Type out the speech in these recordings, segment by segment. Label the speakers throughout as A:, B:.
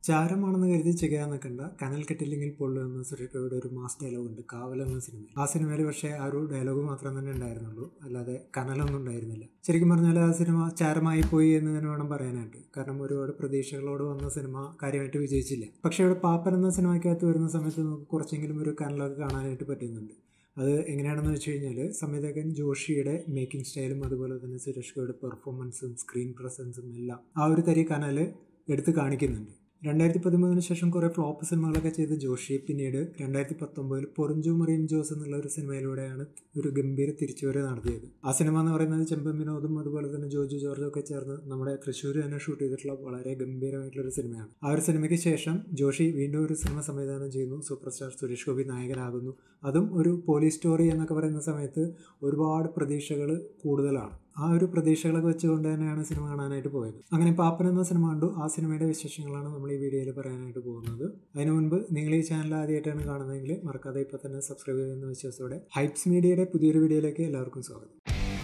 A: ചാരമാണെന്ന് കരുതി ചെയ്യാൻ നിൽക്കണ്ട കനൽ കെട്ടില്ലെങ്കിൽ പൊള്ളു എന്ന സുരേഷയുടെ ഒരു മാസ് ഡയലോഗ് ഉണ്ട് കാവൽ എന്ന സിനിമ ആ സിനിമയിൽ പക്ഷേ ആ ഒരു ഡയലോഗ് മാത്രം തന്നെ ഉണ്ടായിരുന്നുള്ളൂ അല്ലാതെ കനലൊന്നും ഉണ്ടായിരുന്നില്ല ശരിക്കും പറഞ്ഞാൽ ആ സിനിമ ചാരമായി പോയി എന്ന് തന്നെ വേണം പറയാനായിട്ട് കാരണം ഒരുപാട് പ്രതീക്ഷകളോട് വന്ന സിനിമ കാര്യമായിട്ട് വിജയിച്ചില്ല പക്ഷേ ഇവിടെ പാപ്പൻ എന്ന സിനിമയ്ക്കകത്ത് വരുന്ന സമയത്ത് നമുക്ക് കുറച്ചെങ്കിലും ഒരു കനലൊക്കെ കാണാനായിട്ട് പറ്റുന്നുണ്ട് അത് എങ്ങനെയാണെന്ന് വെച്ച് കഴിഞ്ഞാൽ സംവിധായകൻ ജോഷിയുടെ മേക്കിംഗ് സ്റ്റൈലും അതുപോലെ തന്നെ സുരേഷ് ഗോയുടെ പെർഫോമൻസും സ്ക്രീൻ പ്രസൻസും എല്ലാം ആ ഒരു തരി കനൽ എടുത്ത് കാണിക്കുന്നുണ്ട് രണ്ടായിരത്തി പതിമൂന്നിന് ശേഷം കുറേ ഫ്ലോപ്പ് സിനിമകളൊക്കെ ചെയ്ത ജോഷി പിന്നീട് രണ്ടായിരത്തി പത്തൊമ്പതിൽ പൊറിഞ്ചു മറിയും ജോസ് എന്നുള്ള ഒരു സിനിമയിലൂടെയാണ് ഒരു ഗംഭീര തിരിച്ചുവരവ് നടത്തിയത് ആ സിനിമ എന്ന് പറയുന്നത് ചെമ്പൻ വിനോദും അതുപോലെ തന്നെ ജോജു ജോർജും ഒക്കെ ചേർന്ന് നമ്മുടെ തൃശ്ശൂർ തന്നെ ഷൂട്ട് ചെയ്തിട്ടുള്ള വളരെ ഗംഭീരമായിട്ടുള്ള ഒരു സിനിമയാണ് ആ ഒരു സിനിമയ്ക്ക് ശേഷം ജോഷി വീണ്ടും ഒരു സിനിമ സംവിധാനം ചെയ്യുന്നു സൂപ്പർ സ്റ്റാർ സുരേഷ് ഗോപി നായകനാകുന്നു അതും ഒരു പോലീസ് സ്റ്റോറി എന്നൊക്കെ പറയുന്ന സമയത്ത് ഒരുപാട് പ്രതീക്ഷകൾ കൂടുതലാണ് ആ ഒരു പ്രതീക്ഷകളൊക്കെ വെച്ചുകൊണ്ട് തന്നെയാണ് സിനിമ കാണാനായിട്ട് പോയത് അങ്ങനെ പാപ്പൻ എന്ന സിനിമ കണ്ടു ആ സിനിമയുടെ വിശേഷങ്ങളാണ് നമ്മൾ ഈ വീഡിയോയിൽ പറയാനായിട്ട് പോകുന്നത് അതിനു മുൻപ് നിങ്ങൾ ഈ ചാനൽ ആദ്യമായിട്ടാണ് കാണുന്നതെങ്കിൽ മറക്കാതെ ഇപ്പോൾ തന്നെ സബ്സ്ക്രൈബ് ചെയ്യുന്ന വിശ്വാസത്തോടെ ഹൈപ്സ് മീഡിയയുടെ പുതിയൊരു വീഡിയോയിലേക്ക് എല്ലാവർക്കും സ്വാഗതം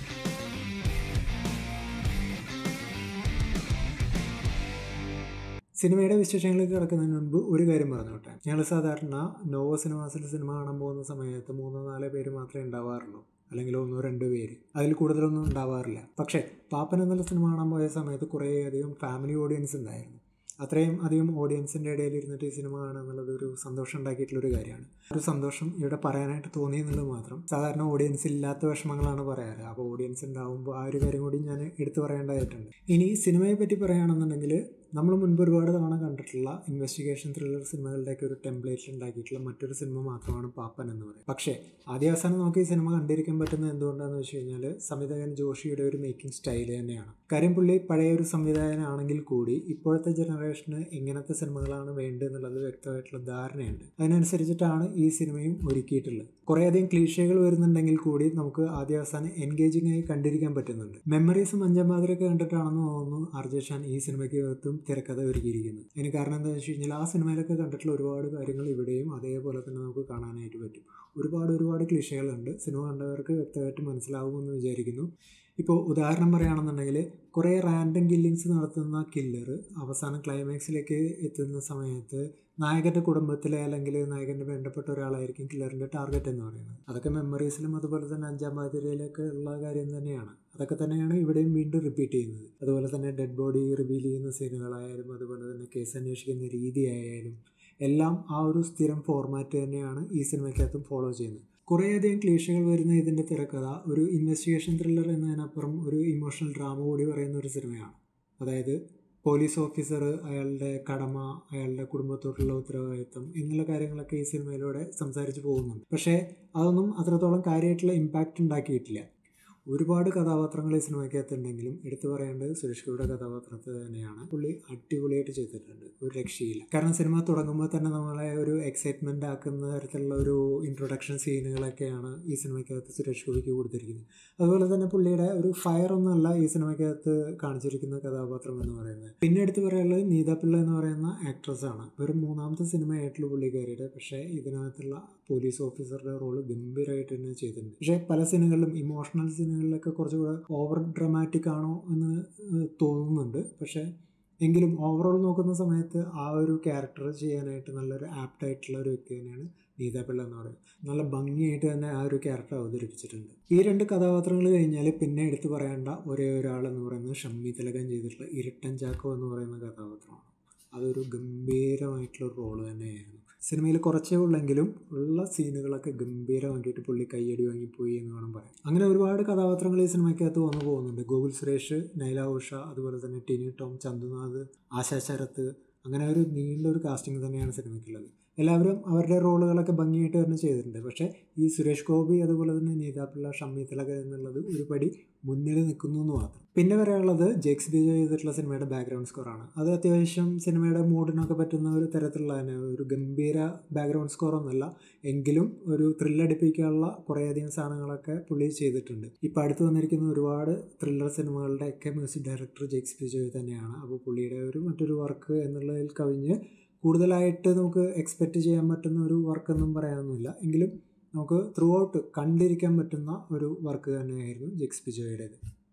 A: സിനിമയുടെ വിശേഷങ്ങളിലേക്ക് കിടക്കുന്നതിന് മുൻപ് ഒരു കാര്യം പറഞ്ഞോട്ടെ ഞങ്ങൾ സാധാരണ നോവ സിനിമാസിൽ സിനിമ കാണാൻ പോകുന്ന സമയത്ത് മൂന്നോ നാലോ പേര് മാത്രമേ ഉണ്ടാവാറുള്ളൂ അല്ലെങ്കിൽ ഒന്നോ രണ്ടോ പേര് അതിൽ കൂടുതലൊന്നും ഉണ്ടാവാറില്ല പക്ഷേ പാപ്പൻ എന്നുള്ള സിനിമ കാണാൻ പോയ സമയത്ത് കുറേയധികം ഫാമിലി ഓഡിയൻസ് ഉണ്ടായിരുന്നു അത്രയും അധികം ഓഡിയൻസിൻ്റെ ഇടയിൽ ഇരുന്നിട്ട് ഈ സിനിമ കാണുക എന്നുള്ളത് ഒരു സന്തോഷം ഉണ്ടാക്കിയിട്ടുള്ള ഒരു കാര്യമാണ് ഒരു സന്തോഷം ഇവിടെ പറയാനായിട്ട് തോന്നി എന്നുള്ളത് മാത്രം സാധാരണ ഓഡിയൻസ് ഇല്ലാത്ത വിഷമങ്ങളാണ് പറയാറ് അപ്പോൾ ഓഡിയൻസ് ഉണ്ടാകുമ്പോൾ ആ ഒരു കാര്യം കൂടി ഞാൻ എടുത്തു പറയേണ്ടതായിട്ടുണ്ട് ഇനി സിനിമയെ പറ്റി പറയുകയാണെന്നുണ്ടെങ്കിൽ നമ്മൾ മുൻപ് ഒരുപാട് തവണ കണ്ടിട്ടുള്ള ഇൻവെസ്റ്റിഗേഷൻ ത്രില്ലർ സിനിമകളുടെയൊക്കെ ഒരു ടെംപ്ലേറ്റിൽ ഉണ്ടാക്കിയിട്ടുള്ള മറ്റൊരു സിനിമ മാത്രമാണ് പാപ്പൻ എന്ന് പറയുന്നത് പക്ഷേ ആദ്യ അവസാനം നമുക്ക് ഈ സിനിമ കണ്ടിരിക്കാൻ പറ്റുന്നത് എന്തുകൊണ്ടാണെന്ന് വെച്ച് കഴിഞ്ഞാൽ സംവിധായകൻ ജോഷിയുടെ ഒരു മേക്കിംഗ് സ്റ്റൈൽ തന്നെയാണ് കാര്യം പുള്ളി പഴയ ഒരു സംവിധായകനാണെങ്കിൽ കൂടി ഇപ്പോഴത്തെ ജനറേഷന് എങ്ങനത്തെ സിനിമകളാണ് വേണ്ടത് എന്നുള്ളത് വ്യക്തമായിട്ടുള്ള ധാരണയുണ്ട് അതിനനുസരിച്ചിട്ടാണ് ഈ സിനിമയും ഒരുക്കിയിട്ടുള്ളത് കുറേയധികം ക്ലീഷകൾ വരുന്നുണ്ടെങ്കിൽ കൂടി നമുക്ക് ആദ്യ അവസാനം എൻഗേജിംഗ് ആയി കണ്ടിരിക്കാൻ പറ്റുന്നുണ്ട് മെമ്മറീസും അഞ്ചാം പാതിരൊക്കെ കണ്ടിട്ടാണെന്ന് തോന്നുന്നു അർജഷാൻ ഈ സിനിമയ്ക്കകത്തും തിരക്കഥ ഒരുക്കിയിരിക്കുന്നത് അതിന് കാരണം എന്താണെന്ന് വെച്ച് കഴിഞ്ഞാൽ ആ സിനിമയിലൊക്കെ കണ്ടിട്ടുള്ള ഒരുപാട് കാര്യങ്ങൾ ഇവിടെയും അതേപോലെ തന്നെ നമുക്ക് കാണാനായിട്ട് പറ്റും ഒരുപാട് ഒരുപാട് ക്ലിഷകളുണ്ട് സിനിമ കണ്ടവർക്ക് വ്യക്തമായിട്ട് മനസ്സിലാവുമെന്ന് വിചാരിക്കുന്നു ഇപ്പോൾ ഉദാഹരണം പറയുകയാണെന്നുണ്ടെങ്കിൽ കുറേ റാൻഡം കില്ലിങ്സ് നടത്തുന്ന കില്ലർ അവസാനം ക്ലൈമാക്സിലേക്ക് എത്തുന്ന സമയത്ത് നായകൻ്റെ കുടുംബത്തിലെ അല്ലെങ്കിൽ നായകൻ്റെ വേണ്ടപ്പെട്ട ഒരാളായിരിക്കും കില്ലറിൻ്റെ ടാർഗറ്റ് എന്ന് പറയുന്നത് അതൊക്കെ മെമ്മറീസിലും അതുപോലെ തന്നെ അഞ്ചാം പാതിരയിലൊക്കെ ഉള്ള കാര്യം തന്നെയാണ് അതൊക്കെ തന്നെയാണ് ഇവിടെയും വീണ്ടും റിപ്പീറ്റ് ചെയ്യുന്നത് അതുപോലെ തന്നെ ഡെഡ് ബോഡി റിവീൽ ചെയ്യുന്ന സീനുകളായാലും അതുപോലെ തന്നെ കേസ് അന്വേഷിക്കുന്ന രീതിയായാലും എല്ലാം ആ ഒരു സ്ഥിരം ഫോർമാറ്റ് തന്നെയാണ് ഈ സിനിമയ്ക്കകത്തും ഫോളോ ചെയ്യുന്നത് കുറേയധികം ക്ലീഷകൾ വരുന്ന ഇതിൻ്റെ തിരക്കഥ ഒരു ഇൻവെസ്റ്റിഗേഷൻ ത്രില്ലർ എന്നതിനപ്പുറം ഒരു ഇമോഷണൽ ഡ്രാമ കൂടി പറയുന്ന ഒരു സിനിമയാണ് അതായത് പോലീസ് ഓഫീസർ അയാളുടെ കടമ അയാളുടെ കുടുംബത്തോടുള്ള ഉത്തരവാദിത്വം എന്നുള്ള കാര്യങ്ങളൊക്കെ ഈ സിനിമയിലൂടെ സംസാരിച്ച് പോകുന്നുണ്ട് പക്ഷേ അതൊന്നും അത്രത്തോളം കാര്യമായിട്ടുള്ള ഇമ്പാക്റ്റ് ഉണ്ടാക്കിയിട്ടില്ല ഒരുപാട് കഥാപാത്രങ്ങൾ ഈ സിനിമയ്ക്കകത്തുണ്ടെങ്കിലും എടുത്തു പറയേണ്ടത് സുരേഷ് ഗോപിയുടെ കഥാപാത്രത്തെ തന്നെയാണ് പുള്ളി അടിപൊളിയായിട്ട് ചെയ്തിട്ടുണ്ട് ഒരു രക്ഷയില്ല കാരണം സിനിമ തുടങ്ങുമ്പോൾ തന്നെ നമ്മളെ ഒരു എക്സൈറ്റ്മെൻ്റ് ആക്കുന്ന തരത്തിലുള്ള ഒരു ഇൻട്രൊഡക്ഷൻ സീനുകളൊക്കെയാണ് ഈ സിനിമയ്ക്കകത്ത് സുരേഷ് ഗോപിക്ക് കൊടുത്തിരിക്കുന്നത് അതുപോലെ തന്നെ പുള്ളിയുടെ ഒരു ഫയർ ഒന്നല്ല ഈ സിനിമയ്ക്കകത്ത് കാണിച്ചിരിക്കുന്ന കഥാപാത്രം എന്ന് പറയുന്നത് പിന്നെ എടുത്തു പറയാനുള്ളത് നീതാപിള്ള എന്ന് പറയുന്ന ആക്ട്രസ് ആണ് വെറും മൂന്നാമത്തെ സിനിമയായിട്ടുള്ള പുള്ളിക്കാരിയുടെ പക്ഷേ ഇതിനകത്തുള്ള പോലീസ് ഓഫീസറുടെ റോള് ഗംഭീരമായിട്ട് തന്നെ ചെയ്തിട്ടുണ്ട് പക്ഷേ പല സിനിമകളിലും ഇമോഷണൽ സിനിമകളിലൊക്കെ കുറച്ചുകൂടെ ഓവർ ഡ്രമാറ്റിക് ആണോ എന്ന് തോന്നുന്നുണ്ട് പക്ഷേ എങ്കിലും ഓവറോൾ നോക്കുന്ന സമയത്ത് ആ ഒരു ക്യാരക്ടർ ചെയ്യാനായിട്ട് നല്ലൊരു ആപ്റ്റായിട്ടുള്ള ഒരു വ്യക്തി തന്നെയാണ് നീതാപിള്ള എന്ന് പറയുന്നത് നല്ല ഭംഗിയായിട്ട് തന്നെ ആ ഒരു ക്യാരക്ടർ അവതരിപ്പിച്ചിട്ടുണ്ട് ഈ രണ്ട് കഥാപാത്രങ്ങൾ കഴിഞ്ഞാൽ പിന്നെ എടുത്തു പറയേണ്ട ഒരേ ഒരാൾ എന്ന് പറയുന്നത് ഷമ്മി തിലകൻ ചെയ്തിട്ടുള്ള ഇരട്ടൻ ചാക്കോ എന്ന് പറയുന്ന കഥാപാത്രമാണ് അതൊരു ഗംഭീരമായിട്ടുള്ള റോള് തന്നെയായിരുന്നു സിനിമയിൽ കുറച്ചേ ഉള്ളെങ്കിലും ഉള്ള സീനുകളൊക്കെ ഗംഭീരമാക്കിയിട്ട് പുള്ളി കയ്യടി വാങ്ങിപ്പോയി എന്ന് വേണം പറയാം അങ്ങനെ ഒരുപാട് കഥാപാത്രങ്ങൾ ഈ സിനിമയ്ക്കകത്ത് വന്നു പോകുന്നുണ്ട് ഗോകുൽ സുരേഷ് നൈല ഉഷ അതുപോലെ തന്നെ ടിനി ടോം ചന്തുനാഥ് ആശാ ശരത്ത് അങ്ങനെ ഒരു നീണ്ട ഒരു കാസ്റ്റിംഗ് തന്നെയാണ് സിനിമയ്ക്കുള്ളത് എല്ലാവരും അവരുടെ റോളുകളൊക്കെ ഭംഗിയായിട്ട് തന്നെ ചെയ്തിട്ടുണ്ട് പക്ഷേ ഈ സുരേഷ് ഗോപി അതുപോലെ തന്നെ നീതാപിള്ള ഷമ്മി തിലക എന്നുള്ളത് ഒരു പടി മുന്നിൽ നിൽക്കുന്നു എന്ന് മാത്രം പിന്നെ പറയാനുള്ളത് ജെക്സ് ബിജോ ചെയ്തിട്ടുള്ള സിനിമയുടെ ബാക്ക്ഗ്രൗണ്ട് സ്കോറാണ് അത് അത്യാവശ്യം സിനിമയുടെ മൂഡിനൊക്കെ പറ്റുന്ന ഒരു തരത്തിലുള്ള തന്നെ ഒരു ഗംഭീര ബാക്ക്ഗ്രൗണ്ട് സ്കോർ ഒന്നുമല്ല എങ്കിലും ഒരു ത്രില്ലടിപ്പിക്കാനുള്ള കുറേയധികം സാധനങ്ങളൊക്കെ പുള്ളി ചെയ്തിട്ടുണ്ട് ഇപ്പോൾ അടുത്ത് വന്നിരിക്കുന്ന ഒരുപാട് ത്രില്ലർ സിനിമകളുടെ ഒക്കെ മ്യൂസിക് ഡയറക്ടർ ജെക്സ് ബിജോ തന്നെയാണ് അപ്പോൾ പുള്ളിയുടെ ഒരു മറ്റൊരു വർക്ക് എന്നുള്ളതിൽ കവിഞ്ഞ് കൂടുതലായിട്ട് നമുക്ക് എക്സ്പെക്റ്റ് ചെയ്യാൻ പറ്റുന്ന ഒരു വർക്കൊന്നും പറയാനൊന്നുമില്ല എങ്കിലും നമുക്ക് ത്രൂ ഔട്ട് കണ്ടിരിക്കാൻ പറ്റുന്ന ഒരു വർക്ക് തന്നെയായിരുന്നു ജെക്സ് ബിജോയുടേത്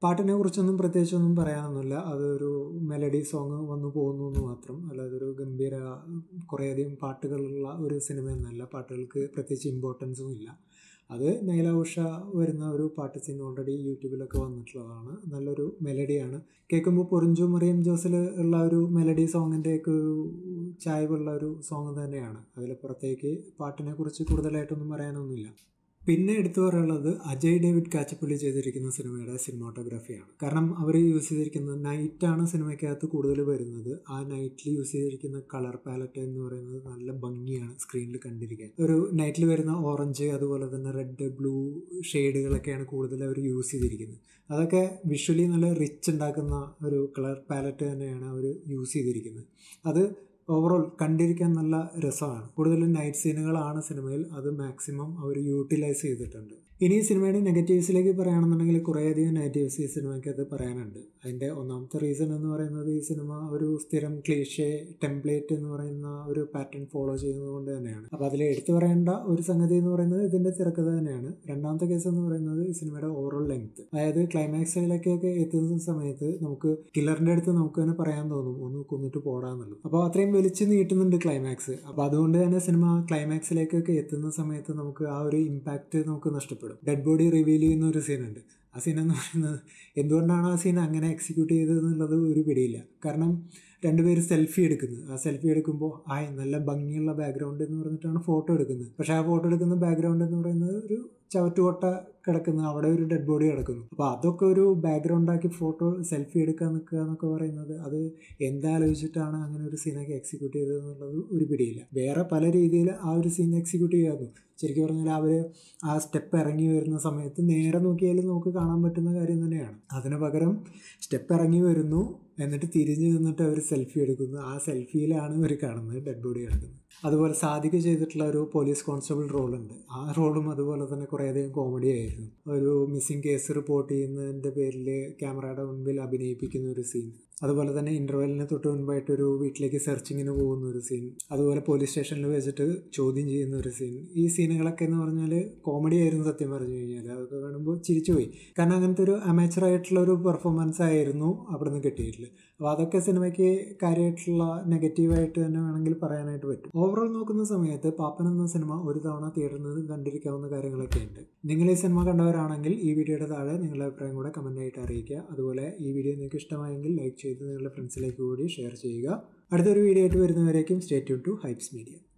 A: പാട്ടിനെ കുറിച്ചൊന്നും പ്രത്യേകിച്ചൊന്നും പറയാനൊന്നുമില്ല അതൊരു മെലഡി സോങ് വന്നു പോകുന്നു എന്ന് മാത്രം അല്ലാതെ ഒരു ഗംഭീര കുറേയധികം പാട്ടുകളുള്ള ഒരു സിനിമ എന്നല്ല പാട്ടുകൾക്ക് പ്രത്യേകിച്ച് ഇമ്പോർട്ടൻസും ഇല്ല അത് നൈല ഉഷ വരുന്ന ഒരു പാട്ട് സീൻ ഓൾറെഡി യൂട്യൂബിലൊക്കെ വന്നിട്ടുള്ളതാണ് നല്ലൊരു മെലഡിയാണ് കേൾക്കുമ്പോൾ പൊറിഞ്ചു മറിയം ജോസിൽ ഉള്ള ഒരു മെലഡി സോങ്ങിൻ്റെയൊക്കെ ഒരു ചായവുള്ള ഒരു സോങ് തന്നെയാണ് അതിൽ പുറത്തേക്ക് പാട്ടിനെ കുറിച്ച് കൂടുതലായിട്ടൊന്നും പറയാനൊന്നുമില്ല പിന്നെ എടുത്തു പറയാനുള്ളത് അജയ് ഡേവിഡ് കാച്ചപ്പള്ളി ചെയ്തിരിക്കുന്ന സിനിമയുടെ സിനിമാട്ടോഗ്രാഫിയാണ് കാരണം അവർ യൂസ് ചെയ്തിരിക്കുന്ന നൈറ്റാണ് സിനിമയ്ക്കകത്ത് കൂടുതൽ വരുന്നത് ആ നൈറ്റിൽ യൂസ് ചെയ്തിരിക്കുന്ന കളർ പാലറ്റ് എന്ന് പറയുന്നത് നല്ല ഭംഗിയാണ് സ്ക്രീനിൽ കണ്ടിരിക്കാൻ ഒരു നൈറ്റിൽ വരുന്ന ഓറഞ്ച് അതുപോലെ തന്നെ റെഡ് ബ്ലൂ ഷെയ്ഡുകളൊക്കെയാണ് കൂടുതൽ അവർ യൂസ് ചെയ്തിരിക്കുന്നത് അതൊക്കെ വിഷ്വലി നല്ല റിച്ച് ഉണ്ടാക്കുന്ന ഒരു കളർ പാലറ്റ് തന്നെയാണ് അവർ യൂസ് ചെയ്തിരിക്കുന്നത് അത് ഓവറോൾ കണ്ടിരിക്കാൻ നല്ല രസമാണ് കൂടുതലും നൈറ്റ് സീനുകളാണ് സിനിമയിൽ അത് മാക്സിമം അവർ യൂട്ടിലൈസ് ചെയ്തിട്ടുണ്ട് ഇനി ഈ സിനിമയുടെ നെഗറ്റീവ്സിലേക്ക് പറയുകയാണെന്നുണ്ടെങ്കിൽ കുറേയധികം നെഗറ്റീവ്സ് ഈ സിനിമയ്ക്കകത്ത് പറയാനുണ്ട് അതിൻ്റെ ഒന്നാമത്തെ റീസൺ എന്ന് പറയുന്നത് ഈ സിനിമ ഒരു സ്ഥിരം ക്ലീഷേ ടെംപ്ലേറ്റ് എന്ന് പറയുന്ന ഒരു പാറ്റേൺ ഫോളോ ചെയ്യുന്നത് കൊണ്ട് തന്നെയാണ് അപ്പോൾ അതിൽ എടുത്തു പറയേണ്ട ഒരു സംഗതി എന്ന് പറയുന്നത് ഇതിൻ്റെ തിരക്കഥ തന്നെയാണ് രണ്ടാമത്തെ കേസ് എന്ന് പറയുന്നത് ഈ സിനിമയുടെ ഓവറോൾ ലെങ്ത് അതായത് ക്ലൈമാക്സിലേക്കൊക്കെ എത്തുന്ന സമയത്ത് നമുക്ക് കില്ലറിൻ്റെ അടുത്ത് നമുക്ക് തന്നെ പറയാൻ തോന്നും ഒന്ന് കൊന്നിട്ട് പോടാന്നുള്ളൂ അപ്പോൾ അത്രയും വലിച്ചു നീട്ടുന്നുണ്ട് ക്ലൈമാക്സ് അപ്പോൾ അതുകൊണ്ട് തന്നെ സിനിമ ക്ലൈമാക്സിലേക്കൊക്കെ എത്തുന്ന സമയത്ത് നമുക്ക് ആ ഒരു ഇമ്പാക്റ്റ് നമുക്ക് നഷ്ടപ്പെടും ഡെഡ് ബോഡി റിവീൽ ചെയ്യുന്ന ഒരു സീനുണ്ട് ആ സീൻ എന്ന് പറയുന്നത് എന്തുകൊണ്ടാണ് ആ സീൻ അങ്ങനെ എക്സിക്യൂട്ട് ചെയ്തതെന്നുള്ളത് ഒരു പിടിയില്ല കാരണം രണ്ടുപേര് സെൽഫി എടുക്കുന്നത് ആ സെൽഫി എടുക്കുമ്പോൾ ആ നല്ല ഭംഗിയുള്ള ബാക്ക്ഗ്രൗണ്ട് എന്ന് പറഞ്ഞിട്ടാണ് ഫോട്ടോ എടുക്കുന്നത് പക്ഷേ ആ ഫോട്ടോ എടുക്കുന്ന ബാക്ക്ഗ്രൗണ്ട് എന്ന് പറയുന്നത് ഒരു ചവറ്റുകൊട്ട കിടക്കുന്ന അവിടെ ഒരു ഡെഡ് ബോഡി കിടക്കുന്നു അപ്പോൾ അതൊക്കെ ഒരു ബാക്ക്ഗ്രൗണ്ട് ആക്കി ഫോട്ടോ സെൽഫി എടുക്കാൻ നിൽക്കുക എന്നൊക്കെ പറയുന്നത് അത് എന്താലോചിച്ചിട്ടാണ് അങ്ങനെ ഒരു സീനൊക്കെ എക്സിക്യൂട്ട് ചെയ്തതെന്നുള്ളത് ഒരു പിടിയില്ല വേറെ പല രീതിയിൽ ആ ഒരു സീൻ എക്സിക്യൂട്ട് ചെയ്യായിരുന്നു ശരിക്കും പറഞ്ഞാൽ അവർ ആ സ്റ്റെപ്പ് ഇറങ്ങി വരുന്ന സമയത്ത് നേരെ നോക്കിയാലും നമുക്ക് കാണാൻ പറ്റുന്ന കാര്യം തന്നെയാണ് അതിന് പകരം സ്റ്റെപ്പ് ഇറങ്ങി വരുന്നു എന്നിട്ട് തിരിഞ്ഞ് നിന്നിട്ട് അവർ സെൽഫി എടുക്കുന്നു ആ സെൽഫിയിലാണ് ഇവർ കാണുന്നത് ഡെഡ് ബോഡി കിടക്കുന്നത് അതുപോലെ സാധിക ചെയ്തിട്ടുള്ള ഒരു പോലീസ് കോൺസ്റ്റബിൾ റോളുണ്ട് ആ റോളും അതുപോലെ തന്നെ കുറേയധികം കോമഡി ആയിരുന്നു ഒരു മിസ്സിംഗ് കേസ് റിപ്പോർട്ട് ചെയ്യുന്നതിൻ്റെ പേരിൽ ക്യാമറയുടെ മുൻപിൽ അഭിനയിപ്പിക്കുന്ന ഒരു സീൻ അതുപോലെ തന്നെ ഇൻ്റർവെല്ലിന് തൊട്ട് മുൻപായിട്ട് ഒരു വീട്ടിലേക്ക് സെർച്ചിങ്ങിന് പോകുന്ന ഒരു സീൻ അതുപോലെ പോലീസ് സ്റ്റേഷനിൽ വെച്ചിട്ട് ചോദ്യം ചെയ്യുന്ന ഒരു സീൻ ഈ സീനുകളൊക്കെ എന്ന് പറഞ്ഞാൽ കോമഡി ആയിരുന്നു സത്യം പറഞ്ഞു കഴിഞ്ഞാൽ അതൊക്കെ കാണുമ്പോൾ ചിരിച്ചുപോയി കാരണം അങ്ങനത്തെ ഒരു അമേച്ചർ ആയിട്ടുള്ള ഒരു പെർഫോമൻസ് ആയിരുന്നു അവിടെ നിന്ന് കിട്ടിയിട്ടുള്ളത് അപ്പോൾ അതൊക്കെ സിനിമയ്ക്ക് കാര്യമായിട്ടുള്ള നെഗറ്റീവായിട്ട് തന്നെ വേണമെങ്കിൽ പറയാനായിട്ട് പറ്റും ഓവറോൾ നോക്കുന്ന സമയത്ത് പാപ്പൻ എന്ന സിനിമ ഒരു തവണ തിയേറ്ററിൽ നിന്ന് കണ്ടിരിക്കാവുന്ന കാര്യങ്ങളൊക്കെ ഉണ്ട് നിങ്ങൾ ഈ സിനിമ കണ്ടവരാണെങ്കിൽ ഈ വീഡിയോയുടെ താഴെ നിങ്ങളുടെ അഭിപ്രായം കൂടെ കമൻ്റായിട്ട് അറിയിക്കുക അതുപോലെ ഈ വീഡിയോ നിങ്ങൾക്ക് ഇഷ്ടമായെങ്കിൽ ലൈക്ക് ചെയ്ത് നിങ്ങളുടെ ഫ്രണ്ട്സിലേക്ക് കൂടി ഷെയർ ചെയ്യുക അടുത്തൊരു വീഡിയോ ആയിട്ട് വരുന്നവരേക്കും stay tune to hypes media